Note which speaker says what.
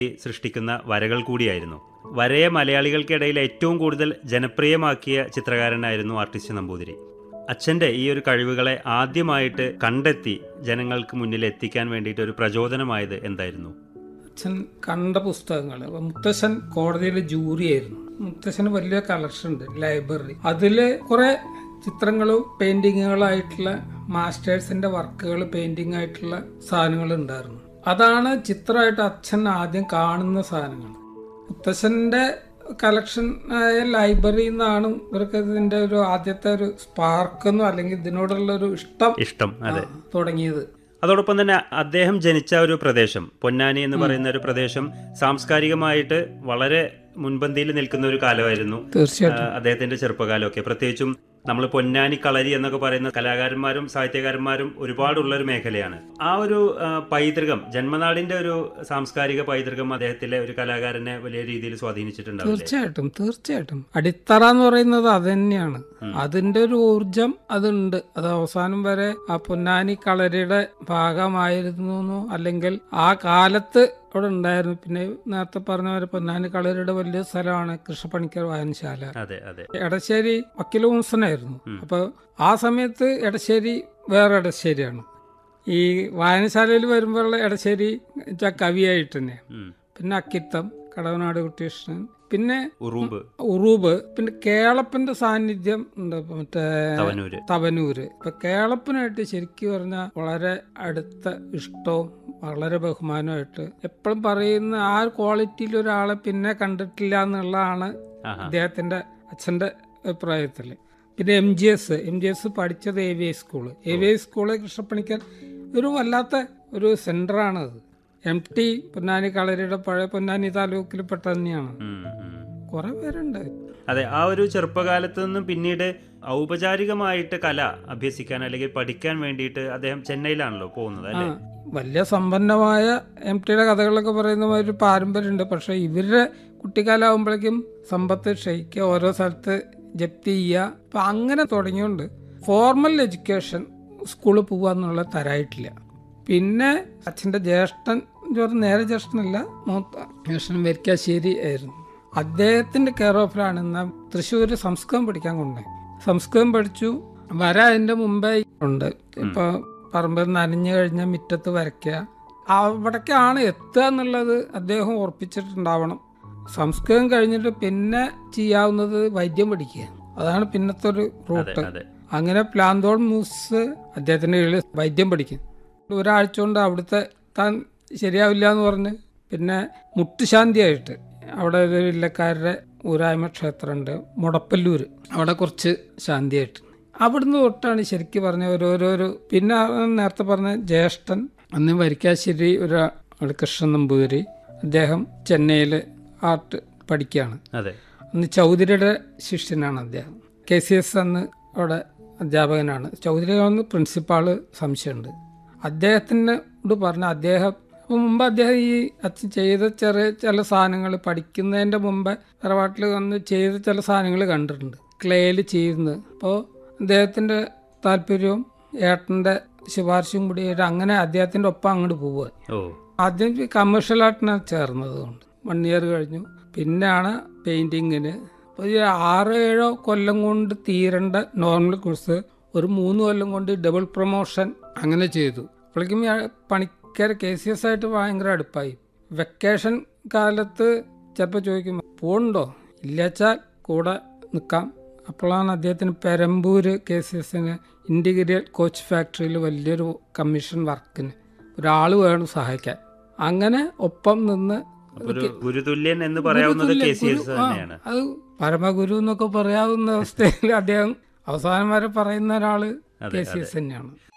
Speaker 1: സൃഷ്ടിക്കുന്ന വരകൾ കൂടിയായിരുന്നു വരയെ മലയാളികൾക്കിടയിൽ ഏറ്റവും കൂടുതൽ ജനപ്രിയമാക്കിയ ചിത്രകാരനായിരുന്നു ആർട്ടിസ്റ്റ് നമ്പൂതിരി അച്ഛൻ്റെ ഈ ഒരു കഴിവുകളെ ആദ്യമായിട്ട് കണ്ടെത്തി ജനങ്ങൾക്ക് മുന്നിൽ എത്തിക്കാൻ വേണ്ടിയിട്ട് ഒരു പ്രചോദനമായത് എന്തായിരുന്നു
Speaker 2: അച്ഛൻ കണ്ട പുസ്തകങ്ങൾ മുത്തശ്ശൻ കോടതിയിലെ ജൂറിയായിരുന്നു മുത്തശ്ശന് വലിയ കളക്ഷൻ ഉണ്ട് ലൈബ്രറി അതില് കുറെ ചിത്രങ്ങളും പെയിന്റിങ്ങുകളായിട്ടുള്ള മാസ്റ്റേഴ്സിന്റെ വർക്കുകൾ പെയിന്റിംഗ് ആയിട്ടുള്ള സാധനങ്ങൾ ഉണ്ടായിരുന്നു അതാണ് ചിത്രമായിട്ട് അച്ഛൻ ആദ്യം കാണുന്ന സാധനങ്ങൾ മുത്തശ്ശന്റെ കളക്ഷൻ ആയ ലൈബ്രറിയിൽ നിന്നാണ് ഇവർക്ക് ഇതിന്റെ ഒരു ആദ്യത്തെ ഒരു സ്പാർക്കെന്നോ അല്ലെങ്കിൽ ഇതിനോടുള്ള ഒരു ഇഷ്ടം
Speaker 1: ഇഷ്ടം അതെ
Speaker 2: തുടങ്ങിയത്
Speaker 1: അതോടൊപ്പം തന്നെ അദ്ദേഹം ജനിച്ച ഒരു പ്രദേശം പൊന്നാനി എന്ന് പറയുന്ന ഒരു പ്രദേശം സാംസ്കാരികമായിട്ട് വളരെ മുൻപന്തിയിൽ നിൽക്കുന്ന ഒരു കാലമായിരുന്നു
Speaker 2: തീർച്ചയായിട്ടും
Speaker 1: ആ, അദ്ദേഹത്തിന്റെ ചെറുപ്പകാലമൊക്കെ പ്രത്യേകിച്ചും നമ്മൾ പൊന്നാനി കളരി എന്നൊക്കെ പറയുന്ന കലാകാരന്മാരും സാഹിത്യകാരന്മാരും ഒരുപാടുള്ള ഒരു മേഖലയാണ് ആ ഒരു ആ, പൈതൃകം ജന്മനാടിന്റെ ഒരു സാംസ്കാരിക പൈതൃകം അദ്ദേഹത്തിലെ ഒരു കലാകാരനെ വലിയ രീതിയിൽ സ്വാധീനിച്ചിട്ടുണ്ടാവില്ലേ
Speaker 2: തീർച്ചയായിട്ടും തീർച്ചയായിട്ടും അടിത്തറ എന്ന് പറയുന്നത് അത് തന്നെയാണ് അതിന്റെ ഒരു ഊർജം അതുണ്ട് അത് അവസാനം വരെ ആ പൊന്നാനി കളരിയുടെ ഭാഗമായിരുന്നു എന്നോ അല്ലെങ്കിൽ ആ കാലത്ത് അവിടെ ഉണ്ടായിരുന്നു പിന്നെ നേരത്തെ പറഞ്ഞ പോലെ പൊന്നാനി കളരിയുടെ വലിയ സ്ഥലമാണ് കൃഷ്ണപ്പണിക്കർ വായനശാല
Speaker 1: അതെ അതെ
Speaker 2: എടശ്ശേരി വക്കീൽ മുൻസനായിരുന്നു അപ്പൊ ആ സമയത്ത് എടശ്ശേരി വേറെ എടശ്ശേരിയാണ് ഈ വായനശാലയിൽ വരുമ്പോഴുള്ള എടശ്ശേരി വെച്ചാൽ കവിയായിട്ട് തന്നെയാണ്
Speaker 1: ഉം.
Speaker 2: പിന്നെ അക്കിത്തം കടവനാട് കുട്ടികൃഷ്ണൻ പിന്നെ
Speaker 1: ഉറൂബ്
Speaker 2: ഉറൂബ് പിന്നെ കേളപ്പന്റെ സാന്നിധ്യം ഉണ്ട് ഇപ്പൊ മറ്റേ
Speaker 1: തവനൂര്
Speaker 2: തവനൂര് ഇപ്പൊ കേളപ്പനായിട്ട് ശരിക്കും പറഞ്ഞാൽ വളരെ അടുത്ത ഇഷ്ടവും വളരെ ബഹുമാനമായിട്ട് എപ്പോഴും പറയുന്ന ആ ക്വാളിറ്റിയിൽ ഒരാളെ പിന്നെ കണ്ടിട്ടില്ല എന്നുള്ളതാണ്
Speaker 1: ആഹാ
Speaker 2: അദ്ദേഹത്തിന്റെ അച്ഛന്റെ അഭിപ്രായത്തിൽ പിന്നെ M G S M G S പഠിച്ചത് A V I school A V I school Krishnapanicker ഒരു വല്ലാത്ത ഒരു സെന്ററാണ് അത് എം ടി പൊന്നാനി കളരിയുടെ പഴയ പൊന്നാനി താലൂക്കിൽ പെട്ട തന്നെയാണ്
Speaker 1: ഉം, ഉം.
Speaker 2: കുറെ പേരുണ്ട്
Speaker 1: അതെ ആ ഒരു ചെറുപ്പകാലത്ത് നിന്നും പിന്നീട് ഔപചാരികമായിട്ട് കല അഭ്യസിക്കാൻ അല്ലെങ്കിൽ പഠിക്കാൻ വേണ്ടിയിട്ട് അദ്ദേഹം ചെന്നൈയിലാണല്ലോ പോകുന്നത്
Speaker 2: ആ
Speaker 1: അല്ലേ
Speaker 2: വലിയ സമ്പന്നമായ എം ടിയുടെ കഥകളൊക്കെ പറയുന്ന മാതിരി ഒരു പാരമ്പര്യമുണ്ട് പക്ഷെ ഇവരുടെ കുട്ടിക്കാലാവുമ്പോഴേക്കും സമ്പത്ത് ക്ഷയിക്കുക ഓരോ സ്ഥലത്ത് ജപ്തി ചെയ്യുക അപ്പൊ അങ്ങനെ തുടങ്ങിയോണ്ട് ഫോർമൽ എഡ്യൂക്കേഷൻ സ്കൂളിൽ പോവുക എന്നുള്ള തരായിട്ടില്ല പിന്നെ അച്ഛൻ്റെ ജ്യേഷ്ഠൻ എന്ന് പറഞ്ഞാൽ നേരെ ജ്യേഷ്ഠനല്ല മൂത്ത ജ്യേഷ്ഠൻ വരിക്കാശ്ശേരി ആയിരുന്നു അദ്ദേഹത്തിന്റെ കെയർ ഓഫിലാണ് ഇന്ന് തൃശ്ശൂർ സംസ്കൃതം പഠിക്കാൻ കൊണ്ടുപോയി സംസ്കൃതം പഠിച്ചു വര അതിന്റെ മുമ്പേ ഉണ്ട് ഇപ്പൊ പറമ്പിൽ നനഞ്ഞു കഴിഞ്ഞാൽ മുറ്റത്ത് വരയ്ക്കുക അവിടേക്കാണ് എത്തുക എന്നുള്ളത് അദ്ദേഹം ഉറപ്പിച്ചിട്ടുണ്ടാവണം സംസ്കൃതം കഴിഞ്ഞിട്ട് പിന്നെ ചെയ്യാവുന്നത് വൈദ്യം പഠിക്കുക അതാണ് പിന്നത്തെ ഒരു
Speaker 1: അതെ
Speaker 2: റൂട്ട്
Speaker 1: അതെ
Speaker 2: അങ്ങനെ പ്ലാന്തോൾ മൂസ് അദ്ദേഹത്തിന്റെ കീഴിൽ വൈദ്യം പഠിക്കും ഒരാഴ്ച കൊണ്ട് അവിടുത്തെ താൻ ശരിയാവില്ല എന്ന് പറഞ്ഞ് പിന്നെ മുട്ടുശാന്തിയായിട്ട് അവിടെ ഒരു ഇല്ലക്കാരുടെ ഊരായ്മ ക്ഷേത്രമുണ്ട് മുടപ്പല്ലൂർ അവിടെ കുറച്ച് ശാന്തിയായിട്ട് അവിടുന്ന് തൊട്ടാണ് ശരിക്കും പറഞ്ഞ ഓരോരോരോ പിന്നെ ആ നേരത്തെ പറഞ്ഞ ജ്യേഷ്ഠൻ അന്ന് വരിക്കാശ്ശേരി ഒരു ആള് കൃഷ്ണൻ നമ്പൂതിരി അദ്ദേഹം ചെന്നൈയിൽ ആർട്ട് പഠിക്കുകയാണ്
Speaker 1: അതെ
Speaker 2: അന്ന് ചൗധരിയുടെ ശിഷ്യനാണ് അദ്ദേഹം കെ സി എസ് അന്ന് അവിടെ അധ്യാപകനാണ് ചൗധരി അന്ന് പ്രിൻസിപ്പാള് സംശയമുണ്ട് അദ്ദേഹത്തിനോട് പറഞ്ഞ അദ്ദേഹം അപ്പൊ മുമ്പ് അദ്ദേഹം ഈ അച്ഛൻ ചെയ്ത ചെറിയ ചില സാധനങ്ങൾ പഠിക്കുന്നതിന്റെ മുമ്പ് തറവാട്ടിൽ വന്ന് ചെയ്ത ചില സാധനങ്ങൾ കണ്ടിട്ടുണ്ട് ക്ലേയിൽ ചെയ്യുന്നത് അപ്പോൾ അദ്ദേഹത്തിന്റെ താല്പര്യവും ഏട്ടന്റെ ശുപാർശയും കൂടി ആയിട്ട് അങ്ങനെ അദ്ദേഹത്തിന്റെ ഒപ്പം അങ്ങോട്ട് പോവുക
Speaker 1: ഓ
Speaker 2: ആദ്യം കമേഴ്ഷ്യൽ ആർട്ടിനാണ് ചേർന്നത് കൊണ്ട് വൺ ഇയർ കഴിഞ്ഞു പിന്നെയാണ് പെയിന്റിങ്ങിന് അപ്പോൾ ഈ ആറ് ഏഴോ കൊല്ലം കൊണ്ട് തീരേണ്ട നോർമൽ കോഴ്സ് ഒരു മൂന്ന് കൊല്ലം കൊണ്ട് ഡബിൾ പ്രൊമോഷൻ അങ്ങനെ ചെയ്തു അപ്പോഴേക്കും ഈ പണിക്കർ കെ സി എസ് ആയിട്ട് ഭയങ്കര അടുപ്പായി വെക്കേഷൻ കാലത്ത് ചിലപ്പോൾ ചോദിക്കും പോണ്ടോ ഇല്ലച്ചാൽ കൂടെ നിൽക്കാം അപ്പോഴാണ് അദ്ദേഹത്തിന് പെരമ്പൂര് കെ സി എസിന് ഇൻറ്റിഗ്രിയൽ കോച്ച് ഫാക്ടറിയിൽ വലിയൊരു കമ്മീഷൻ വർക്കിന് ഒരാൾ വേണം സഹായിക്കാൻ അങ്ങനെ ഒപ്പം നിന്ന്
Speaker 1: ഒരു ഗുരുതുല്യൻ എന്ന് പറയാവുന്നത് കെ സി എസ്
Speaker 2: ആ,
Speaker 1: തന്നെയാണ്
Speaker 2: അത് പരമഗുരു എന്നൊക്കെ പറയാവുന്ന അവസ്ഥയിൽ അദ്ദേഹം അവസാനം വരെ പറയുന്ന ഒരാള് കെ സി എസ് തന്നെയാണ്